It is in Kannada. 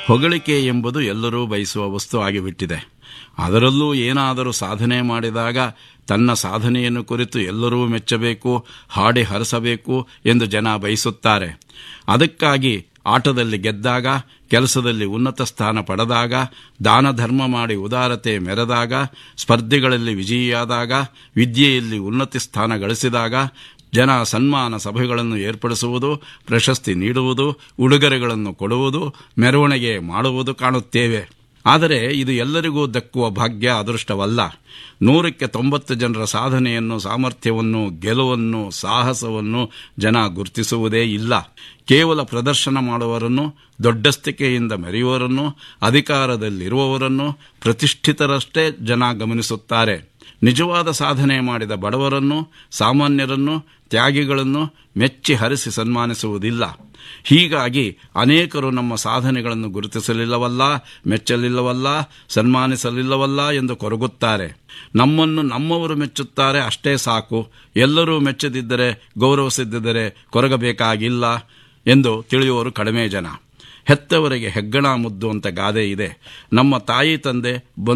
ಹೊಗಳಿಕೆ ಎಂಬುದು ಎಲ್ಲರೂ ಬಯಸುವ ವಸ್ತು ಆಗಿಬಿಟ್ಟಿದೆ ಅದರಲ್ಲೂ ಏನಾದರೂ ಸಾಧನೆ ಮಾಡಿದಾಗ ತನ್ನ ಸಾಧನೆಯನ್ನು ಕುರಿತು ಎಲ್ಲರೂ ಮೆಚ್ಚಬೇಕು ಹಾಡಿ ಹರಸಬೇಕು ಎಂದು ಜನ ಬಯಸುತ್ತಾರೆ ಅದಕ್ಕಾಗಿ ಆಟದಲ್ಲಿ ಗೆದ್ದಾಗ ಕೆಲಸದಲ್ಲಿ ಉನ್ನತ ಸ್ಥಾನ ಪಡೆದಾಗ ದಾನ ಧರ್ಮ ಮಾಡಿ ಉದಾರತೆ ಮೆರೆದಾಗ ಸ್ಪರ್ಧೆಗಳಲ್ಲಿ ವಿಜಯಿಯಾದಾಗ ವಿದ್ಯೆಯಲ್ಲಿ ಉನ್ನತಿ ಸ್ಥಾನ ಗಳಿಸಿದಾಗ ಜನ ಸನ್ಮಾನ ಸಭೆಗಳನ್ನು ಏರ್ಪಡಿಸುವುದು ಪ್ರಶಸ್ತಿ ನೀಡುವುದು ಉಡುಗೊರೆಗಳನ್ನು ಕೊಡುವುದು ಮೆರವಣಿಗೆ ಮಾಡುವುದು ಕಾಣುತ್ತೇವೆ ಆದರೆ ಇದು ಎಲ್ಲರಿಗೂ ದಕ್ಕುವ ಭಾಗ್ಯ ಅದೃಷ್ಟವಲ್ಲ ನೂರಕ್ಕೆ ತೊಂಬತ್ತು ಜನರ ಸಾಧನೆಯನ್ನು ಸಾಮರ್ಥ್ಯವನ್ನು ಗೆಲುವನ್ನು ಸಾಹಸವನ್ನು ಜನ ಗುರುತಿಸುವುದೇ ಇಲ್ಲ ಕೇವಲ ಪ್ರದರ್ಶನ ಮಾಡುವವರನ್ನು ದೊಡ್ಡಸ್ತಿಕೆಯಿಂದ ಮೆರೆಯುವವರನ್ನು ಅಧಿಕಾರದಲ್ಲಿರುವವರನ್ನು ಪ್ರತಿಷ್ಠಿತರಷ್ಟೇ ಜನ ಗಮನಿಸುತ್ತಾರೆ ನಿಜವಾದ ಸಾಧನೆ ಮಾಡಿದ ಬಡವರನ್ನು ಸಾಮಾನ್ಯರನ್ನು ತ್ಯಾಗಿಗಳನ್ನು ಮೆಚ್ಚಿ ಹರಿಸಿ ಸನ್ಮಾನಿಸುವುದಿಲ್ಲ ಹೀಗಾಗಿ ಅನೇಕರು ನಮ್ಮ ಸಾಧನೆಗಳನ್ನು ಗುರುತಿಸಲಿಲ್ಲವಲ್ಲ ಮೆಚ್ಚಲಿಲ್ಲವಲ್ಲ ಸನ್ಮಾನಿಸಲಿಲ್ಲವಲ್ಲ ಎಂದು ಕೊರಗುತ್ತಾರೆ ನಮ್ಮನ್ನು ನಮ್ಮವರು ಮೆಚ್ಚುತ್ತಾರೆ ಅಷ್ಟೇ ಸಾಕು ಎಲ್ಲರೂ ಮೆಚ್ಚದಿದ್ದರೆ ಗೌರವಿಸದಿದ್ದರೆ ಕೊರಗಬೇಕಾಗಿಲ್ಲ ಎಂದು ತಿಳಿಯುವವರು ಕಡಿಮೆ ಜನ ಹೆತ್ತವರಿಗೆ ಹೆಗ್ಗಣ ಮುದ್ದು ಅಂತ ಗಾದೆ ಇದೆ ನಮ್ಮ ತಾಯಿ ತಂದೆ